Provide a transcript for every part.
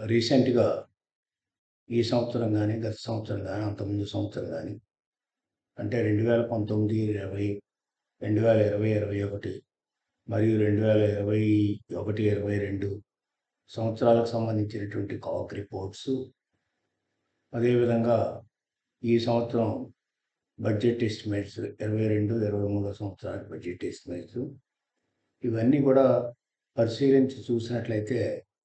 రీసెంట్‌గా ఈ సంవత్సరం గాని, గత సంవత్సరం గాని, అంతకుముందు సంవత్సరం గాని అంటే 2019, 20, 2020, 21 మరియు 2021, 22 సంవత్సరాలకు సంబంధించినటువంటి కాక్ రిపోర్ట్సు అదేవిధంగా ఈ సంవత్సరం బడ్జెట్ ఎస్టిమేట్స్ 22, 23 సంవత్సరానికి బడ్జెట్ ఎస్టిమేట్స్ ఇవన్నీ కూడా పరిశీలించి చూసినట్లయితే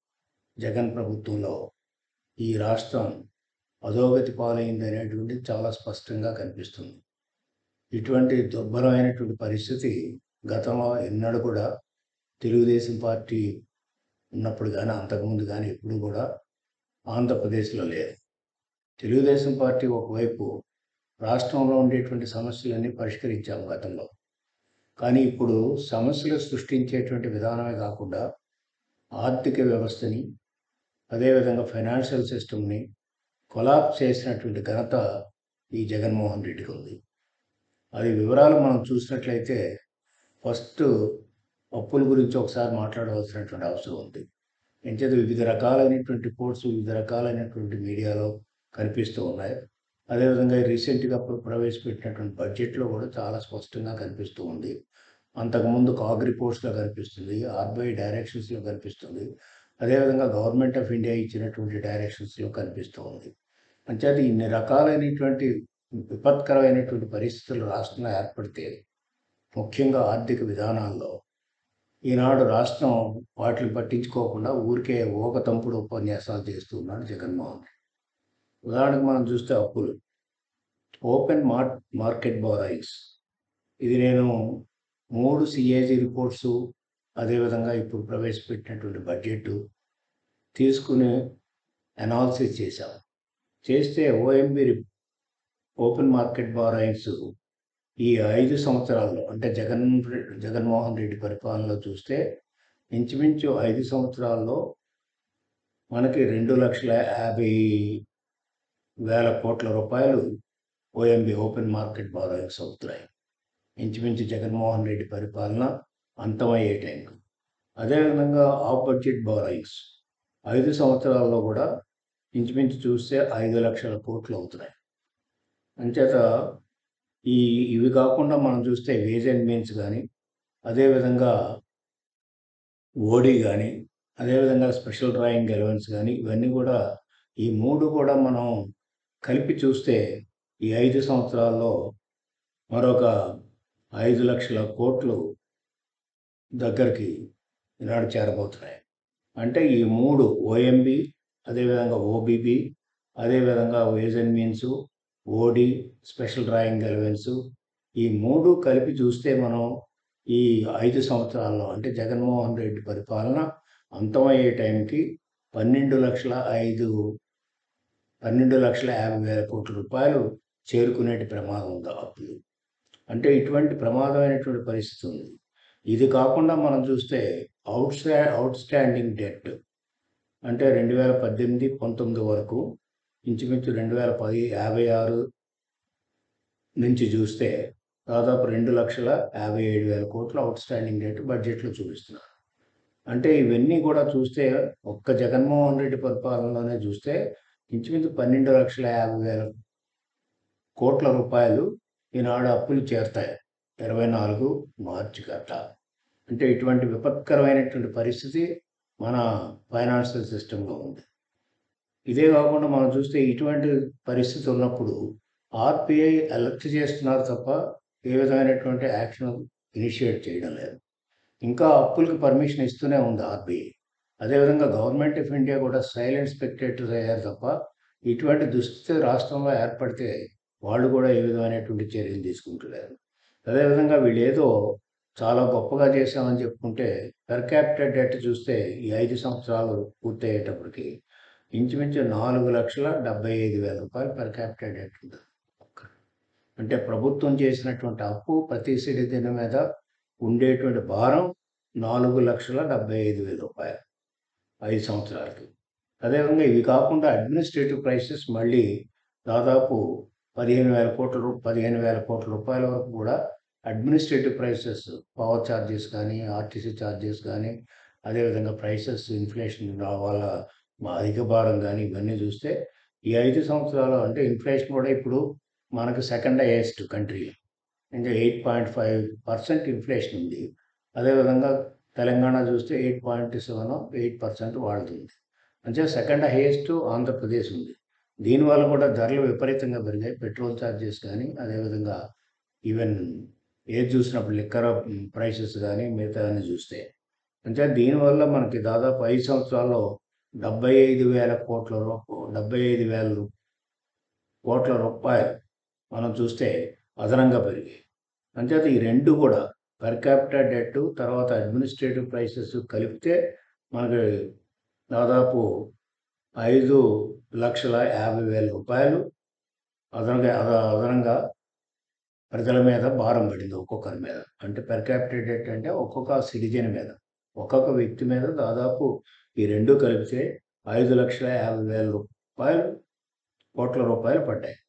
జగన్ ప్రభుత్వంలో ఈ రాష్ట్రం అధోగతి పాలైంది అనేటువంటిది చాలా స్పష్టంగా కనిపిస్తుంది. ఇటువంటి దుర్భరమైనటువంటి పరిస్థితి గతంలో ఎన్నడూ కూడా తెలుగుదేశం పార్టీ ఉన్నప్పుడు గాని, అంతకుముందు గాని ఎప్పుడూ కూడా ఆంధ్రప్రదేశ్‌లో లేదు. తెలుగుదేశం పార్టీ ఒకవైపు రాష్ట్రంలో ఉండేటువంటి సమస్యలన్నీ పరిష్కరించాము గతంలో. కానీ ఇప్పుడు సమస్యలు సృష్టించేటువంటి విధానమే కాకుండా ఆర్థిక వ్యవస్థని, అదేవిధంగా ఫైనాన్షియల్ సిస్టమ్‌ని కొలాప్స్ చేసినటువంటి ఘనత ఈ జగన్మోహన్ రెడ్డికి ఉంది. అది వివరాలు మనం చూసినట్లయితే ఫస్ట్ అప్పుల గురించి ఒకసారి మాట్లాడవలసినటువంటి అవసరం ఉంది. ఎంచేత వివిధ రకాలైనటువంటి రిపోర్ట్స్ వివిధ రకాలైనటువంటి మీడియాలో కనిపిస్తూ ఉన్నాయి. అదేవిధంగా రీసెంట్‌గా ప్ర ప్రవేశపెట్టినటువంటి బడ్జెట్‌లో కూడా చాలా స్పష్టంగా కనిపిస్తూ ఉంది. అంతకుముందు కాగ్ రిపోర్ట్స్‌లో కనిపిస్తుంది. ఆర్‌బీఐ డైరెక్షన్స్‌లో కనిపిస్తుంది. అదేవిధంగా గవర్నమెంట్ ఆఫ్ ఇండియా ఇచ్చినటువంటి డైరెక్షన్స్‌లో కనిపిస్తూ ఉంది. అంచేత ఇన్ని రకాలైనటువంటి విపత్కరమైనటువంటి పరిస్థితులు రాష్ట్రంలో ఏర్పడితే ముఖ్యంగా ఆర్థిక విధానాల్లో ఈనాడు రాష్ట్రం వాటిని పట్టించుకోకుండా ఊరికే ఊకతంపుడు ఉపన్యాసాలు చేస్తూ ఉన్నాడు జగన్మోహన్ రెడ్డి. ఉదాహరణకు మనం చూస్తే అప్పులు. ఓపెన్ మార్ మార్కెట్ బారోయింగ్స్ ఇది నేను 3 సీఏజీ రిపోర్ట్సు అదేవిధంగా ఇప్పుడు ప్రవేశపెట్టినటువంటి బడ్జెట్ తీసుకొని అనాలిసిస్ చేశాం. చేస్తే ఓఎంబీ రి ఓపెన్ మార్కెట్ బారోయింగ్స్ ఈ 5 సంవత్సరాల్లో అంటే జగన్ జగన్మోహన్ రెడ్డి పరిపాలనలో చూస్తే ఇంచుమించు 5 సంవత్సరాల్లో మనకి 2,50,000 కోట్ల రూపాయలు ఓఎంబీ ఓపెన్ మార్కెట్ బారోయింగ్స్ అవుతున్నాయి. ఇంచుమించు జగన్మోహన్ రెడ్డి పరిపాలన అంతమయ్యే టైంకి. అదేవిధంగా ఆఫ్ బడ్జెట్ బారోయింగ్స్ 5 సంవత్సరాల్లో కూడా ఇంచుమించు చూస్తే 5,00,000 కోట్లు అవుతున్నాయి. అంచేత ఈ ఇవి కాకుండా మనం చూస్తే వేజ్ అండ్ మీన్స్ గాని, అదేవిధంగా ఓడీ గాని, అదేవిధంగా స్పెషల్ డ్రాయింగ్ అలవెన్స్ గాని ఇవన్నీ కూడా ఈ 3 కూడా మనం కలిపి చూస్తే ఈ 5 సంవత్సరాల్లో మరొక 5,00,000 కోట్లు దగ్గరికి ఈనాడు చేరబోతున్నాయి. అంటే ఈ 3 ఓఎంబీ, అదేవిధంగా ఓబీబీ, అదేవిధంగా ways and means, OD, special drawing allowance ఈ 3 కలిపి చూస్తే మనం ఈ 5 సంవత్సరాల్లో అంటే జగన్మోహన్ రెడ్డి పరిపాలన అంతమయ్యే టైంకి 12,05 12,50,000 కోట్ల రూపాయలు చేరుకునేటి ప్రమాదం ఉంది అప్పులు. అంటే ఇటువంటి ప్రమాదమైనటువంటి పరిస్థితి ఉంది. ఇది కాకుండా మనం చూస్తే ఔట్‌స్టా ఔట్‌స్టాండింగ్ డెట్ అంటే 2018, 19 వరకు ఇంచుమించు 2010 56 నుంచి చూస్తే దాదాపు 2,57,000 కోట్ల ఔట్‌స్టాండింగ్ డెట్ బడ్జెట్‌లో చూపిస్తున్నారు. అంటే ఇవన్నీ కూడా చూస్తే ఒక్క జగన్మోహన్ రెడ్డి పరిపాలనలోనే చూస్తే ఇంచుమించు 12,50,000 కోట్ల రూపాయలు ఈనాడు అప్పులు చేరతాయి. 24 మార్చి కల్లా. అంటే ఇటువంటి విపత్కరమైనటువంటి పరిస్థితి మన ఫైనాన్షియల్ సిస్టమ్‌లో ఉంది. ఇదే కాకుండా మనం చూస్తే ఇటువంటి పరిస్థితి ఉన్నప్పుడు ఆర్‌బీఐ అలర్ట్ చేస్తున్నారు తప్ప ఏ విధమైనటువంటి యాక్షన్ ఇనిషియేట్ చేయడం లేదు. ఇంకా అప్పులకి పర్మిషన్ ఇస్తూనే ఉంది ఆర్‌బీఐ. అదేవిధంగా గవర్నమెంట్ ఆఫ్ ఇండియా కూడా సైలెంట్ స్పెక్టేటర్స్ అయ్యారు తప్ప ఇటువంటి దుస్థితి రాష్ట్రంలో ఏర్పడితే వాళ్ళు కూడా ఏ విధమైనటువంటి చర్యలు తీసుకుంటలేరు. అదేవిధంగా వీళ్ళేదో చాలా గొప్పగా చేశామని చెప్పుకుంటే పర్ క్యాపిటల్ డెట్ చూస్తే ఈ 5 సంవత్సరాలు పూర్తయ్యేటప్పటికి ఇంచుమించు 4,75,000 రూపాయలు పర్ క్యాపిటల్ డెట్ ఉంది. అంటే ప్రభుత్వం చేసినటువంటి అప్పు ప్రతి సిటిజన్ మీద ఉండేటువంటి భారం 4,75,000 రూపాయలు 5 సంవత్సరాలకి. అదేవిధంగా ఇవి కాకుండా అడ్మినిస్ట్రేటివ్ ప్రైసెస్ మళ్ళీ దాదాపు 15,000 కోట్ల రూ 15,000 కోట్ల రూపాయల వరకు కూడా అడ్మినిస్ట్రేటివ్ ప్రైసెస్ పవర్ చార్జెస్ కానీ, ఆర్టీసీ చార్జెస్ కానీ, అదేవిధంగా ప్రైసెస్ ఇన్‌ఫ్లేషన్ వల్ల మా అధిక భారం కానీ ఇవన్నీ చూస్తే ఈ ఐదు సంవత్సరాలు అంటే ఇన్ఫ్లేషన్ కూడా ఇప్పుడు మనకు సెకండ్ హైయెస్ట్ కంట్రీ ఇంకా eight point five percent inflation ఉంది అదేవిధంగా తెలంగాణ చూస్తే eight point seven eight percent వాడుతుంది అంటే సెకండ్ హైయెస్ట్ ఆంధ్రప్రదేశ్ ఉంది దీనివల్ల కూడా ధరలు విపరీతంగా పెరిగాయి పెట్రోల్ ఛార్జెస్ కానీ అదేవిధంగా ఈవెన్ ఏది చూసినప్పుడు లిక్కర్ ప్రైసెస్ కానీ మిగతా అన్ని చూస్తే అంటే దీనివల్ల మనకి దాదాపు ఐదు సంవత్సరాల్లో డెబ్బై ఐదు వేల కోట్ల రూప డెబ్బై ఐదు వేల రూ- కోట్ల రూపాయలు మనం చూస్తే అదనంగా పెరిగాయి అంచేత ఈ రెండు కూడా పర్ క్యాపిటల్ డెట్ తర్వాత అడ్మినిస్ట్రేటివ్ ప్రైసెస్ కలిపితే మనకి దాదాపు ఐదు లక్షల యాభై వేల రూపాయలు అదనంగా అద- అదనంగా ప్రజల మీద భారం పడింది ఒక్కొక్కరి మీద అంటే పెర్ క్యాపిటల్ డెట్ అంటే ఒక్కొక్క సిటిజన్ మీద ఒక్కొక్క వ్యక్తి మీద దాదాపు ఈ రెండు కలిపితే ఐదు లక్షల యాభై వేల రూపాయలు కోట్ల రూపాయలు పడ్డాయి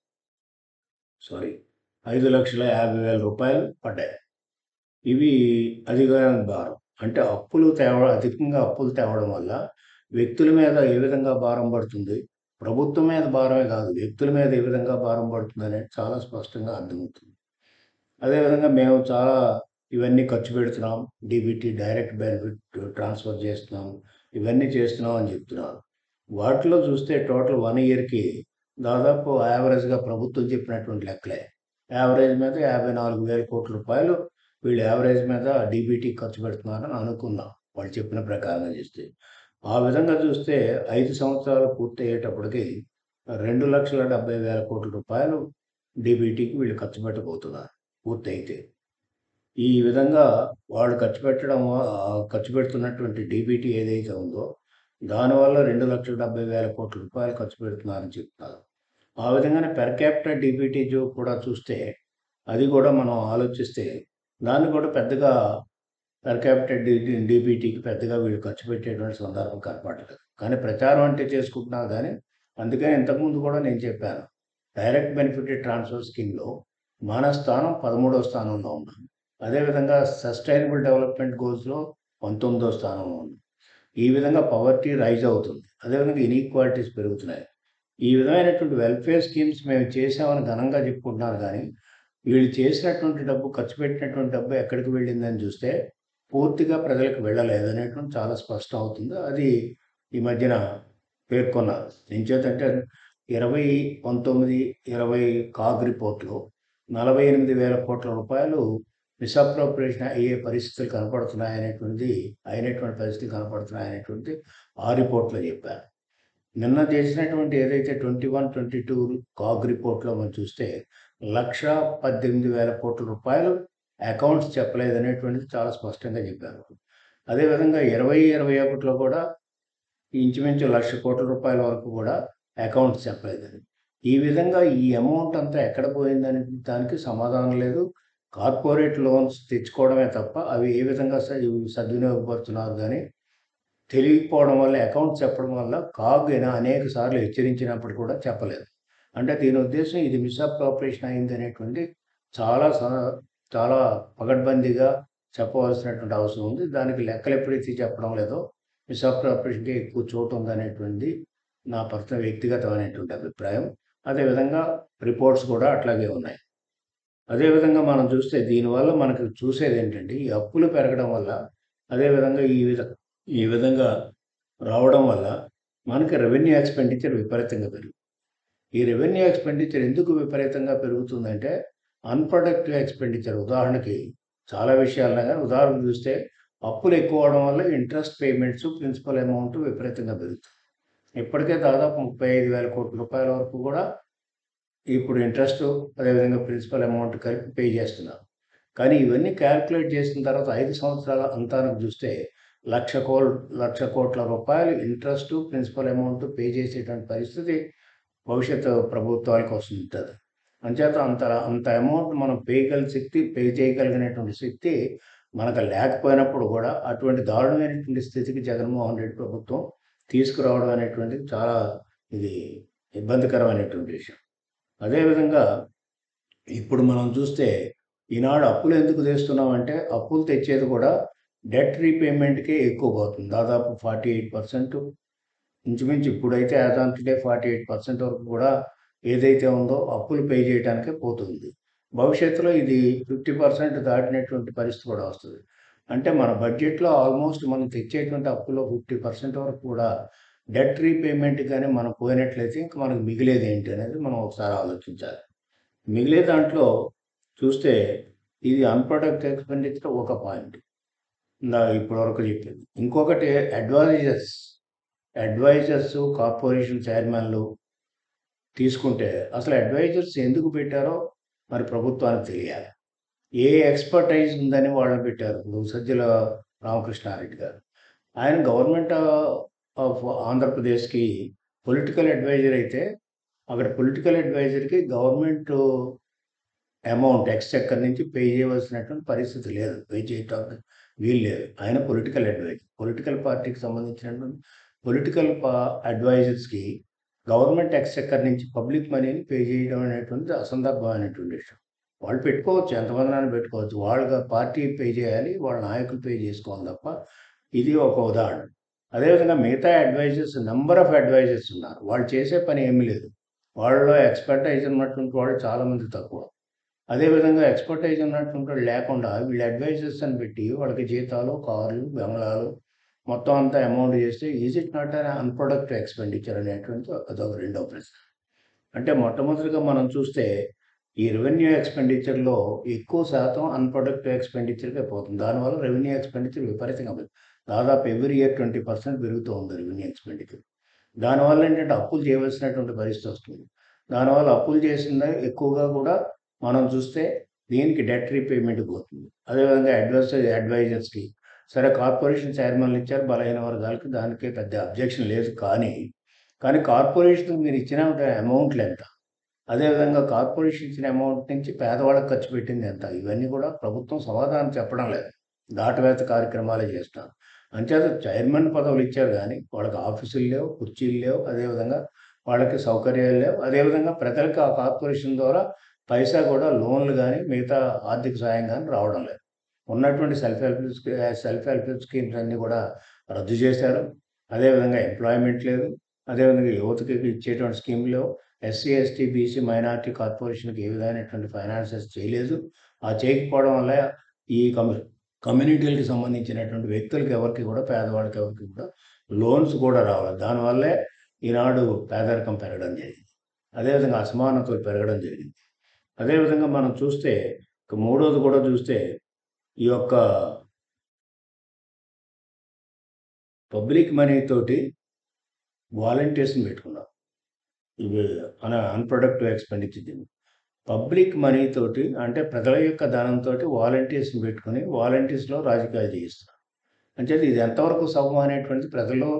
సారీ ఐదు లక్షల యాభై వేల రూపాయలు పడ్డాయి ఇవి అధికారం భారం అంటే అప్పులు తేవ అధికంగా అప్పులు తేవడం వల్ల వ్యక్తుల మీద ఏ విధంగా భారం పడుతుంది ప్రభుత్వం మీద భారమే కాదు వ్యక్తుల మీద ఏ విధంగా భారం పడుతుంది అనేది చాలా స్పష్టంగా అర్థమవుతుంది అదేవిధంగా మేము చాలా ఇవన్నీ ఖర్చు పెడుతున్నాం డీబీటీ డైరెక్ట్ బెనిఫిట్ ట్రాన్స్ఫర్ చేస్తున్నాం ఇవన్నీ చేస్తున్నాం అని చెప్తున్నారు వాటిలో చూస్తే టోటల్ వన్ ఇయర్కి దాదాపు యావరేజ్గా ప్రభుత్వం చెప్పినటువంటి లెక్కలే యావరేజ్ మీద యాభై నాలుగు వేల కోట్ల రూపాయలు వీళ్ళు యావరేజ్ మీద డీబీటీ ఖర్చు పెడుతున్నారని అనుకున్నాం వాళ్ళు చెప్పిన ప్రకారం చూస్తే ఆ విధంగా చూస్తే ఐదు సంవత్సరాలు పూర్తి అయ్యేటప్పటికి రెండు లక్షల డెబ్బై వేల కోట్ల రూపాయలు డీబీటీకి వీళ్ళు ఖర్చు పెట్టబోతున్నారు పూర్తి అయితే ఈ విధంగా వాళ్ళు ఖర్చు పెట్టడం ఆ ఖర్చు పెడుతున్నటువంటి డీబీటీ ఏదైతే ఉందో దానివల్ల రెండు లక్షల డెబ్బై వేల కోట్ల రూపాయలు ఖర్చు పెడుతున్నారని చెప్తున్నారు ఆ విధంగానే పెర్ క్యాపిటల్ డీబీటీ కూడా చూస్తే అది కూడా మనం ఆలోచిస్తే దాన్ని కూడా పెద్దగా పర్ క్యాపిటల్ డి డీబీటీకి పెద్దగా వీళ్ళు ఖర్చు పెట్టేటువంటి సందర్భం కనపడలేదు కానీ ప్రచారం అంటే చేసుకుంటున్నారు కానీ అందుకని ఇంతకుముందు కూడా నేను చెప్పాను డైరెక్ట్ బెనిఫిట్ ట్రాన్స్ఫర్ స్కీమ్లో మన స్థానం పదమూడవ స్థానంలో ఉన్నాం అదేవిధంగా సస్టైనబుల్ డెవలప్మెంట్ గోల్స్లో పంతొమ్మిదో స్థానంలో ఉన్నాం ఈ విధంగా పవర్టీ రైజ్ అవుతుంది అదేవిధంగా ఇన్ఈక్వాలిటీస్ పెరుగుతున్నాయి ఈ విధమైనటువంటి వెల్ఫేర్ స్కీమ్స్ మేము చేసామని ఘనంగా చెప్పుకుంటున్నారు కానీ వీళ్ళు చేసినటువంటి డబ్బు ఖర్చు పెట్టినటువంటి డబ్బు ఎక్కడికి వెళ్ళిందని చూస్తే పూర్తిగా ప్రజలకు వెళ్ళలేదు అనేటువంటి చాలా స్పష్టం అవుతుంది అది ఈ మధ్యన పేర్కొన్నారు ఎంచేతంటే ఇరవై పంతొమ్మిది ఇరవై కాగ్ రిపోర్ట్లో నలభై ఎనిమిది వేల కోట్ల రూపాయలు మిస్అప్రోప్రియేషన్ అయ్యే పరిస్థితులు కనపడుతున్నాయనేటువంటిది అయినటువంటి పరిస్థితులు కనపడుతున్నాయనేటువంటి ఆ రిపోర్ట్లో చెప్పారు నిన్న చేసినటువంటి ఏదైతే twenty one twenty two CAG రిపోర్ట్లో మనం చూస్తే లక్ష పద్దెనిమిది వేల కోట్ల రూపాయలు అకౌంట్స్ చెప్పలేదు అనేటువంటిది చాలా స్పష్టంగా చెప్పారు అదేవిధంగా ఇరవై ఇరవై ఒకటిలో కూడా ఇంచుమించు లక్ష కోట్ల రూపాయల వరకు కూడా అకౌంట్స్ చెప్పలేదని ఈ విధంగా ఈ అమౌంట్ అంతా ఎక్కడ పోయిందని దానికి సమాధానం లేదు కార్పొరేట్ లోన్స్ తెచ్చుకోవడమే తప్ప అవి ఏ విధంగా స- సద్వినియోగపడుతున్నారు కానీ తెలియకపోవడం వల్ల అకౌంట్ చెప్పడం వల్ల కాగ్ అయినా అనేక సార్లు హెచ్చరించినప్పుడు కూడా చెప్పలేదు అంటే దీని ఉద్దేశం ఇది మిస్అప్రాపరేషన్ అయింది అనేటువంటి చాలా స- చాలా పగడ్బందీగా చెప్పవలసినటువంటి అవసరం ఉంది దానికి లెక్కలు ఎప్పుడైతే చెప్పడం లేదో మిస్అప్రాపరేషన్కి ఎక్కువ చోటు ఉందనేటువంటిది నా పర్సనల్ వ్యక్తిగతమైనటువంటి అభిప్రాయం అదేవిధంగా రిపోర్ట్స్ కూడా అట్లాగే ఉన్నాయి అదేవిధంగా మనం చూస్తే దీనివల్ల మనకు చూసేది ఏంటంటే ఈ అప్పులు పెరగడం వల్ల అదేవిధంగా ఈ విధ ఈ విధంగా రావడం వల్ల మనకి రెవెన్యూ ఎక్స్పెండిచర్ విపరీతంగా పెరుగుతుంది ఈ రెవెన్యూ ఎక్స్పెండిచర్ ఎందుకు విపరీతంగా పెరుగుతుందంటే అన్ప్రొడక్టివ్ ఎక్స్పెండిచర్ ఉదాహరణకి చాలా విషయాలనే కానీ ఉదాహరణ చూస్తే అప్పులు ఎక్కువ అవడం వల్ల ఇంట్రెస్ట్ పేమెంట్స్ ప్రిన్సిపల్ అమౌంట్ విపరీతంగా పెరుగుతుంది ఇప్పటికే దాదాపు ముప్పై ఐదు వేల కోట్ల రూపాయల వరకు కూడా ఇప్పుడు ఇంట్రెస్ట్ అదేవిధంగా ప్రిన్సిపల్ అమౌంట్ కలిపి పే చేస్తున్నారు కానీ ఇవన్నీ క్యాల్కులేట్ చేసిన తర్వాత ఐదు సంవత్సరాల అంతానికి చూస్తే లక్ష కో లక్ష కోట్ల రూపాయలు ఇంట్రెస్ట్ ప్రిన్సిపల్ అమౌంట్ పే చేసేటువంటి పరిస్థితి భవిష్యత్తు ప్రభుత్వాలకు వస్తుంటుంది అంచేత అంత అంత అమౌంట్ మనం పేయగల శక్తి పే చేయగలిగినటువంటి శక్తి మనకు లేకపోయినప్పుడు కూడా అటువంటి దారుణమైనటువంటి స్థితికి జగన్మోహన్ రెడ్డి ప్రభుత్వం తీసుకురావడం అనేటువంటిది చాలా ఇది ఇబ్బందికరమైనటువంటి విషయం అదేవిధంగా ఇప్పుడు మనం చూస్తే ఈనాడు అప్పులు ఎందుకు తెస్తున్నామంటే అప్పులు తెచ్చేది కూడా డెట్ రీపేమెంట్కే ఎక్కువ పోతుంది దాదాపు ఫార్టీ ఎయిట్ పర్సెంట్ ఇంచుమించు ఇప్పుడైతే as on today forty eight percent వరకు కూడా ఏదైతే ఉందో అప్పులు పే చేయడానికే పోతుంది భవిష్యత్తులో ఇది ఫిఫ్టీ పర్సెంట్ దాటినటువంటి పరిస్థితి కూడా వస్తుంది అంటే మన బడ్జెట్లో ఆల్మోస్ట్ మనం తెచ్చేటువంటి అప్పులో ఫిఫ్టీ పర్సెంట్ వరకు కూడా డెట్ రీపేమెంట్ కానీ మనం పోయినట్లయితే ఇంకా మనకు మిగిలేది ఏంటి అనేది మనం ఒకసారి ఆలోచించాలి మిగిలే దాంట్లో చూస్తే ఇది అన్ప్రొడక్ట్ ఎక్స్పెండిచర్ ఒక పాయింట్ నా ఇప్పటివరకు చెప్పింది ఇంకొకటి అడ్వైజర్స్ అడ్వైజర్స్ కార్పొరేషన్ చైర్మన్లు తీసుకుంటే అసలు అడ్వైజర్స్ ఎందుకు పెట్టారో మరి ప్రభుత్వానికి తెలియాలి ఏ ఎక్స్పర్టైజ్ ఉందని వాళ్ళని పెట్టారు ఇప్పుడు సజ్జల రామకృష్ణారెడ్డి గారు ఆయన గవర్నమెంట్ ఆఫ్ ఆంధ్రప్రదేశ్కి పొలిటికల్ అడ్వైజర్ అయితే అక్కడ పొలిటికల్ అడ్వైజర్కి గవర్నమెంట్ అమౌంట్ ఎక్స్చెక్కర్ నుంచి పే చేయవలసినటువంటి పరిస్థితి లేదు పే చేయటానికి వీలు లేదు ఆయన పొలిటికల్ అడ్వైజర్ పొలిటికల్ పార్టీకి సంబంధించినటువంటి పొలిటికల్ అడ్వైజర్స్కి గవర్నమెంట్ ఎక్స్చెక్కర్ నుంచి పబ్లిక్ మనీని పే చేయడం అనేటువంటిది అసందర్భమైనటువంటి విషయం వాళ్ళు పెట్టుకోవచ్చు ఎంతమంది పెట్టుకోవచ్చు వాళ్ళ పార్టీ పే చేయాలి వాళ్ళ నాయకులు పే చేసుకోవాలి తప్ప ఇది ఒక ఉదాహరణ అదేవిధంగా మిగతా అడ్వైజర్స్ నెంబర్ ఆఫ్ అడ్వైజర్స్ ఉన్నారు వాళ్ళు చేసే పని ఏమీ లేదు వాళ్ళలో ఎక్స్పర్టైజ్ ఉన్నటువంటి వాళ్ళు చాలామంది తక్కువ అదేవిధంగా ఎక్స్పర్టైజ్ ఉన్నటువంటి వాళ్ళు లేకుండా వీళ్ళు అడ్వైజర్స్ అని పెట్టి వాళ్ళకి జీతాలు కార్లు బంగ్లాలు మొత్తం అంతా అమౌంట్ చేస్తే is it not un unproductive expenditure అనేటువంటి అదొక రెండవ ప్రశ్న అంటే మొట్టమొదటిగా మనం చూస్తే ఈ రెవెన్యూ ఎక్స్పెండిచర్లో ఎక్కువ శాతం అన్ప్రొడక్టివ్ ఎక్స్పెండిచర్కే పోతుంది దానివల్ల రెవెన్యూ ఎక్స్పెండిచర్ విపరీతంగా పెరుగుతుంది దాదాపు ఎవ్రీ ఇయర్ ట్వంటీ పర్సెంట్ పెరుగుతూ ఉంది రెవెన్యూ ఎక్స్పెండిచర్ దానివల్ల ఏంటంటే అప్పులు చేయవలసినటువంటి పరిస్థితి వస్తుంది దానివల్ల అప్పులు చేసిన ఎక్కువగా కూడా మనం చూస్తే దీనికి డెట్ రీపేమెంట్ పోతుంది అదేవిధంగా అడ్వైస్ అడ్వైజర్స్కి సరే కార్పొరేషన్ చైర్మన్లు ఇచ్చారు బలహీన వర్గాలకి దానికి పెద్ద అబ్జెక్షన్ లేదు కానీ కానీ కార్పొరేషన్ మీరు ఇచ్చిన అమౌంట్లు ఎంత అదేవిధంగా కార్పొరేషన్ ఇచ్చిన అమౌంట్ నుంచి పేదవాళ్ళకి ఖర్చు పెట్టింది ఎంత ఇవన్నీ కూడా ప్రభుత్వం సమాధానం చెప్పడం లేదు దాటవేత కార్యక్రమాలే చేస్తున్నారు అంచేత చైర్మన్ పదవులు ఇచ్చారు కానీ వాళ్ళకి ఆఫీసులు లేవు కుర్చీలు లేవు అదేవిధంగా వాళ్ళకి సౌకర్యాలు లేవు అదేవిధంగా ప్రజలకు ఆ కార్పొరేషన్ ద్వారా పైసా కూడా లోన్లు కానీ మిగతా ఆర్థిక సాయం కానీ రావడం లేదు ఉన్నటువంటి self help self help schemes అన్నీ కూడా రద్దు చేశారు అదేవిధంగా ఎంప్లాయ్మెంట్ లేదు అదేవిధంగా యువతకి ఇచ్చేటువంటి స్కీమ్ లేవు ఎస్సీ ఎస్టీ బీసీ మైనార్టీ కార్పొరేషన్కి ఏ విధమైనటువంటి ఫైనాన్సెస్ చేయలేదు ఆ చేయకపోవడం వల్ల ఈ కమ్యూ కమ్యూనిటీలకు సంబంధించినటువంటి వ్యక్తులకి ఎవరికి కూడా పేదవాళ్ళకి ఎవరికి కూడా లోన్స్ కూడా రావాలి దానివల్లే ఈనాడు పేదరికం పెరగడం జరిగింది అదేవిధంగా అసమానతలు పెరగడం జరిగింది అదేవిధంగా మనం చూస్తే ఇక మూడోది కూడా చూస్తే ఈ యొక్క పబ్లిక్ మనీ తోటి వాలంటీర్స్ని పెట్టుకున్నాం ఇవి అన అన్ప్రొడక్టివ్ ఎక్స్పెండిచర్ పబ్లిక్ మనీ తోటి అంటే ప్రజల యొక్క ధనంతో వాలంటీర్స్ని పెట్టుకుని వాలంటీర్స్లో రాజకీయాలు చేయిస్తున్నారు అంటే ఇది ఎంతవరకు సబం అనేటువంటిది ప్రజల్లో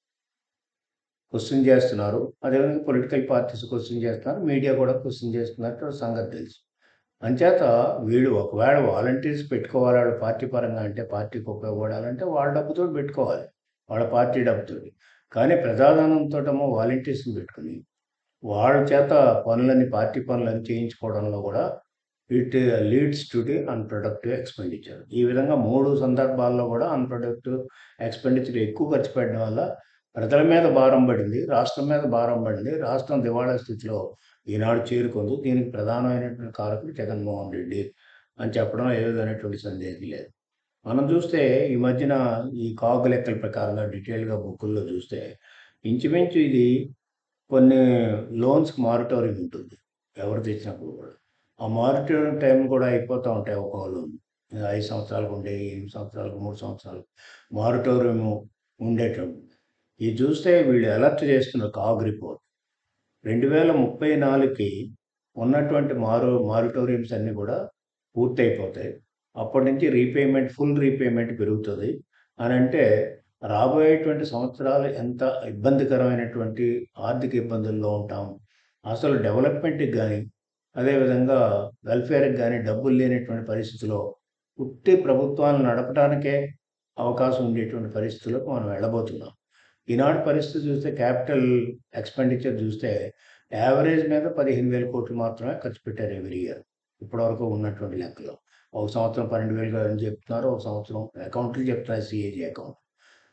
క్వశ్చన్ చేస్తున్నారు అదేవిధంగా పొలిటికల్ పార్టీస్ క్వశ్చన్ చేస్తున్నారు మీడియా కూడా క్వశ్చన్ చేస్తున్నట్టు సంగతి తెలుసు అంచేత వీడు ఒకవేళ వాలంటీర్స్ పెట్టుకోవాలి వాళ్ళ పార్టీ పరంగా అంటే పార్టీకి ఉపయోగపడాలంటే వాళ్ళ డబ్బుతో పెట్టుకోవాలి వాళ్ళ పార్టీ డబ్బుతో కానీ ప్రజాధనంతోటేమో వాలంటీర్స్ని పెట్టుకుని వాళ్ళ చేత పనులని పార్టీ పనులని చేయించుకోవడంలో కూడా it leads to the unproductive expenditure ఈ విధంగా మూడు సందర్భాల్లో కూడా అన్ప్రొడక్టివ్ ఎక్స్పెండిచర్ ఎక్కువ ఖర్చు పెట్టడం వల్ల ప్రజల మీద భారం పడింది రాష్ట్రం మీద భారం పడింది రాష్ట్రం దివాళా స్థితిలో ఈనాడు చేరుకుంది దీనికి ప్రధానమైనటువంటి కారకుడు జగన్మోహన్ రెడ్డి అని చెప్పడం ఏ విధమైనటువంటి సందేహం లేదు మనం చూస్తే ఈ మధ్యన ఈ కాగు లెక్కల ప్రకారంగా డీటెయిల్గా బుక్కుల్లో చూస్తే ఇంచుమించు ఇది కొన్ని లోన్స్కి మారిటోరియం ఉంటుంది ఎవరు తెచ్చినప్పుడు కూడా ఆ మారిటోరియం టైం కూడా అయిపోతూ ఉంటాయి ఒక్కో లోన్ ఐదు సంవత్సరాలకు ఉండే ఎనిమిది సంవత్సరాలకు మూడు సంవత్సరాలు మారిటోరియం ఉండేటప్పుడు ఇది చూస్తే వీళ్ళు అలర్ట్ చేస్తున్నారు కాగ్ రిపోర్ట్ రెండు వేల ముప్పై నాలుగుకి ఉన్నటువంటి మారు మారిటోరియంస్ అన్నీ కూడా పూర్తయిపోతాయి అప్పటి నుంచి రీపేమెంట్ ఫుల్ రీపేమెంట్ పెరుగుతుంది అని అంటే రాబోయేటువంటి సంవత్సరాలు ఎంత ఇబ్బందికరమైనటువంటి ఆర్థిక ఇబ్బందుల్లో ఉంటాం అసలు డెవలప్మెంట్కి కానీ అదేవిధంగా వెల్ఫేర్కి కానీ డబ్బులు లేనటువంటి పరిస్థితిలో పుట్టి ప్రభుత్వాలను నడపడానికే అవకాశం ఉండేటువంటి పరిస్థితులకు మనం వెళ్ళబోతున్నాం ఈనాటి పరిస్థితి చూస్తే క్యాపిటల్ ఎక్స్పెండిచర్ చూస్తే యావరేజ్ మీద పదిహేను వేల కోట్లు మాత్రమే ఖర్చు పెట్టారు ఎవ్రీ ఇయర్ ఇప్పటివరకు ఉన్నటువంటి లెక్కలో ఒక సంవత్సరం పన్నెండు వేలు అని చెప్తున్నారు ఒక సంవత్సరం అకౌంట్లు చెప్తున్నారు సిఏజీ అకౌంట్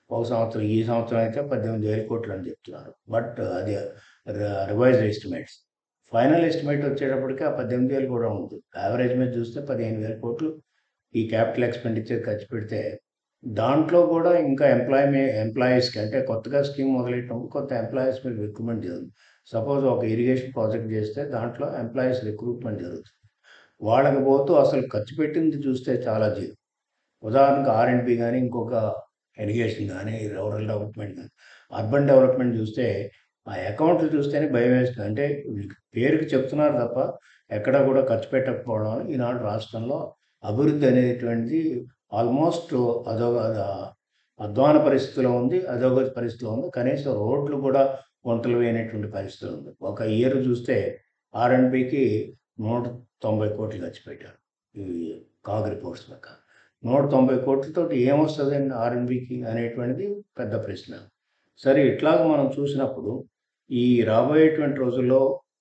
ఒక సంవత్సరం ఈ సంవత్సరం అయితే పద్దెనిమిది వేల కోట్లు అని చెప్తున్నారు బట్ అది రివైజ్డ్ ఎస్టిమేట్స్ ఫైనల్ ఎస్టిమేట్ వచ్చేటప్పటికి ఆ పద్దెనిమిది వేలు కూడా ఉంది యావరేజ్ మీద చూస్తే పదిహేను వేల కోట్లు ఈ క్యాపిటల్ ఎక్స్పెండిచర్ ఖర్చు పెడితే దాంట్లో కూడా ఇంకా ఎంప్లాయీ ఎంప్లాయీస్కి అంటే కొత్తగా స్కీమ్ మొదలెట్టినప్పుడు కొత్త ఎంప్లాయీస్ మీద రిక్రూట్మెంట్ జరుగుతుంది సపోజ్ ఒక ఇరిగేషన్ ప్రాజెక్ట్ చేస్తే దాంట్లో ఎంప్లాయీస్ రిక్రూట్మెంట్ జరుగుతుంది వాళ్ళకి పోతూ అసలు ఖర్చు పెట్టింది చూస్తే చాలా జీరో ఉదాహరణకు ఆర్ఎండ్బి కానీ ఇంకొక ఇరిగేషన్ కానీ రూరల్ డెవలప్మెంట్ కానీ అర్బన్ డెవలప్మెంట్ చూస్తే ఆ అకౌంట్లు చూస్తేనే భయం వేస్తుంది అంటే వీళ్ళకి పేరుకి చెప్తున్నారు తప్ప ఎక్కడ కూడా ఖర్చు పెట్టకపోవడం వల్ల ఈనాడు రాష్ట్రంలో అభివృద్ధి అనేటువంటిది ఆల్మోస్ట్ అదొక అధ్వాన పరిస్థితిలో ఉంది అధోగతి పరిస్థితిలో ఉంది కనీసం రోడ్లు కూడా వంటలు వేయనటువంటి పరిస్థితి ఉంది ఒక ఇయర్ చూస్తే ఆర్ఎండ్బికి నూట తొంభై కోట్లు ఖర్చు పెట్టారు ఈ కాగ్ రిపోర్ట్స్ ప్రకారం నూట తొంభై కోట్లతో ఏమొస్తుంది అండి ఆర్ఎన్బికి అనేటువంటిది పెద్ద ప్రశ్న సరే ఇట్లాగ మనం చూసినప్పుడు ఈ రాబోయేటువంటి రోజుల్లో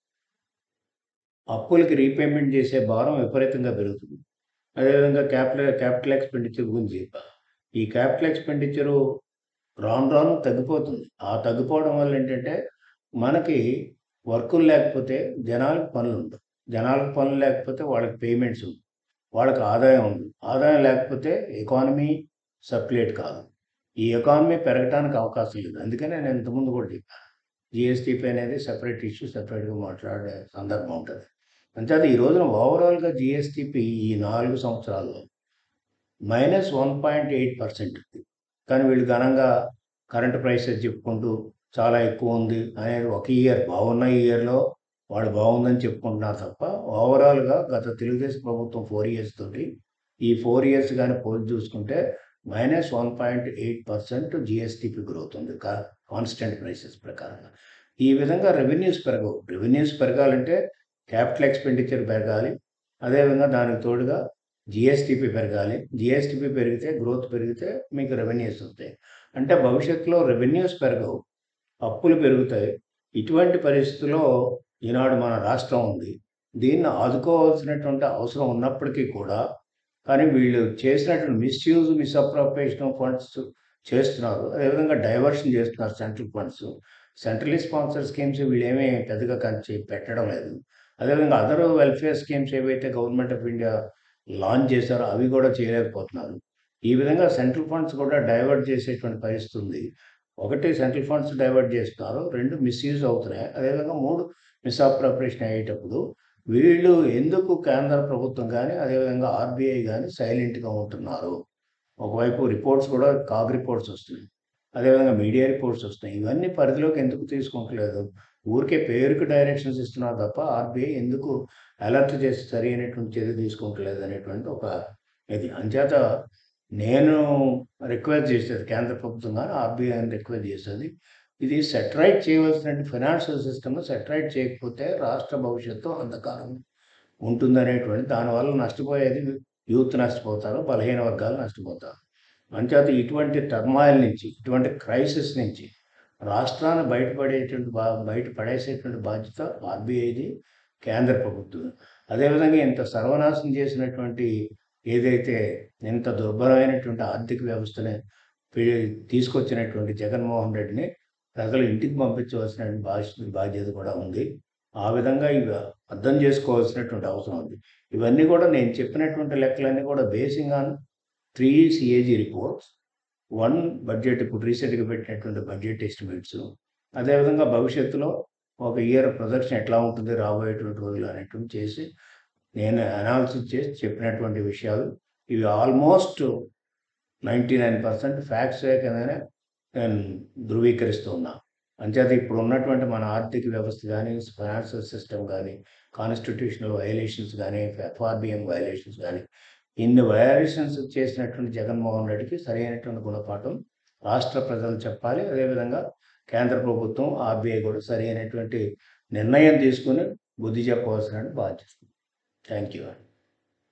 అప్పులకి రీపేమెంట్ చేసే భారం విపరీతంగా పెరుగుతుంది అదేవిధంగా క్యాపిటల్ క్యాపిటల్ ఎక్స్పెండిచర్ గురించి ఈ క్యాపిటల్ ఎక్స్పెండిచరు రాను రాను తగ్గిపోతుంది ఆ తగ్గిపోవడం వల్ల ఏంటంటే మనకి వర్కులు లేకపోతే జనాలకు పనులు ఉండవు జనాలకు పనులు లేకపోతే వాళ్ళకి పేమెంట్స్ ఉండవు వాళ్ళకి ఆదాయం ఉంది ఆదాయం లేకపోతే ఎకానమీ సర్క్యులేట్ కాదు ఈ ఎకానమీ పెరగడానికి అవకాశం లేదు అందుకనే నేను ఇంతకుముందు కూడా చెప్పాను జిఎస్టీపీ అనేది సెపరేట్ ఇష్యూ సెపరేట్గా మాట్లాడే సందర్భం ఉంటుంది అంతేత ఈ రోజున ఓవరాల్గా జిఎస్టీపీ ఈ నాలుగు సంవత్సరాల్లో minus one point eight percent కానీ వీళ్ళు ఘనంగా కరెంట్ ప్రైసెస్ చెప్పుకుంటూ చాలా ఎక్కువ ఉంది అనేది ఒక ఇయర్ బాగున్న ఇయర్లో వాడు బాగుందని చెప్పుకుంటున్నారు తప్ప ఓవరాల్గా గత తెలుగుదేశం ప్రభుత్వం ఫోర్ ఇయర్స్ తోటి ఈ ఫోర్ ఇయర్స్ కానీ పోల్చి చూసుకుంటే minus one point eight percent GSDP growth ఉంది కాన్స్టెంట్ ప్రైసెస్ ప్రకారంగా ఈ విధంగా రెవెన్యూస్ పెరగవు రెవెన్యూస్ పెరగాలంటే క్యాపిటల్ ఎక్స్పెండిచర్ పెరగాలి అదేవిధంగా దానికి తోడుగా జిఎస్టిపి పెరగాలి జిఎస్టిపి పెరిగితే గ్రోత్ పెరిగితే మీకు రెవెన్యూస్ వస్తాయి అంటే భవిష్యత్తులో రెవెన్యూస్ పెరగవు అప్పులు పెరుగుతాయి ఇటువంటి పరిస్థితుల్లో ఈనాడు మన రాష్ట్రం ఉంది దీన్ని ఆదుకోవాల్సినటువంటి అవసరం ఉన్నప్పటికీ కూడా కానీ వీళ్ళు చేసినటువంటి మిస్యూజ్ మిస్అప్రోపేషన్ ఆఫ్ ఫండ్స్ చేస్తున్నారు అదేవిధంగా డైవర్షన్ చేస్తున్నారు central funds centrally sponsor schemes వీళ్ళు ఏమీ పెద్దగా కంచి పెట్టడం లేదు అదేవిధంగా అదర్ వెల్ఫేర్ స్కీమ్స్ ఏవైతే గవర్నమెంట్ ఆఫ్ ఇండియా లాంచ్ చేశారో అవి కూడా చేయలేకపోతున్నారు ఈ విధంగా సెంట్రల్ ఫండ్స్ కూడా డైవర్ట్ చేసేటువంటి పరిస్థితి ఉంది ఒకటి సెంట్రల్ ఫండ్స్ డైవర్ట్ చేస్తున్నారు రెండు మిస్యూజ్ అవుతున్నాయి అదేవిధంగా మూడు మిస్అప్రోపరేషన్ అయ్యేటప్పుడు వీళ్ళు ఎందుకు కేంద్ర ప్రభుత్వం కానీ అదేవిధంగా ఆర్బీఐ కానీ సైలెంట్గా ఉంటున్నారు ఒకవైపు రిపోర్ట్స్ కూడా కాగ్ రిపోర్ట్స్ వస్తున్నాయి అదేవిధంగా మీడియా రిపోర్ట్స్ వస్తున్నాయి ఇవన్నీ పరిధిలోకి ఎందుకు తీసుకుంటలేదు ఊరికే పేరుకి డైరెక్షన్స్ ఇస్తున్నారు తప్ప ఆర్బీఐ ఎందుకు అలర్ట్ చేసి సరి అయినటువంటి చర్య తీసుకుంటలేదు అనేటువంటి ఒక ఇది అంచేత నేను రిక్వెస్ట్ చేసేది కేంద్ర ప్రభుత్వం కానీ ఆర్బీఐ అని రిక్వెస్ట్ చేసేది ఇది సెటరైట్ చేయవలసిన ఫైనాన్షియల్ సిస్టమ్ సెటరైట్ చేయకపోతే రాష్ట్ర భవిష్యత్తు అంధకారం ఉంటుందనేటువంటి దానివల్ల నష్టపోయేది యూత్ నష్టపోతారు బలహీన వర్గాలు నష్టపోతారు అంచేత ఇటువంటి టర్మాయిల్ నుంచి ఇటువంటి క్రైసిస్ నుంచి రాష్ట్రాన్ని బయటపడేటువంటి బా బయట పడేసేటువంటి బాధ్యత ఆర్బీఐది కేంద్ర ప్రభుత్వం అదేవిధంగా ఇంత సర్వనాశనం చేసినటువంటి ఏదైతే ఇంత దుర్భరమైనటువంటి ఆర్థిక వ్యవస్థని తీసుకొచ్చినటువంటి జగన్మోహన్ రెడ్డిని ప్రజలు ఇంటికి పంపించవలసిన బాధ్యత బాధ్యత కూడా ఉంది ఆ విధంగా ఇవి అర్థం చేసుకోవాల్సినటువంటి అవసరం ఉంది ఇవన్నీ కూడా నేను చెప్పినటువంటి లెక్కలన్నీ కూడా basing on three CAG reports one budget ఇప్పుడు రీసెంట్గా పెట్టినటువంటి బడ్జెట్ ఎస్టిమేట్స్ అదేవిధంగా భవిష్యత్తులో ఒక ఇయర్ ప్రొజెక్షన్ ఎట్లా ఉంటుంది రాబోయేటువంటి రోజులు అనేటువంటి చేసి నేను అనాలిసిస్ చేసి చెప్పినటువంటి విషయాలు ఇవి almost ninety nine percent facts కిందనే నేను ధృవీకరిస్తూ ఉన్నా అంచేత ఇప్పుడు ఉన్నటువంటి మన ఆర్థిక వ్యవస్థ కానీ ఫైనాన్షియల్ సిస్టమ్ కానీ కాన్స్టిట్యూషనల్ వయలేషన్స్ కానీ ఎఫ్ఆర్బిఎం వయలేషన్స్ కానీ ఇన్ని వయలేషన్స్ చేసినటువంటి జగన్మోహన్ రెడ్డికి సరైనటువంటి గుణపాఠం రాష్ట్ర ప్రజలు చెప్పాలి అదేవిధంగా కేంద్ర ప్రభుత్వం ఆర్బీఐ కూడా సరైనటువంటి నిర్ణయం తీసుకుని బుద్ధి చెప్పవలసిన బాధ్యత థ్యాంక్ యూ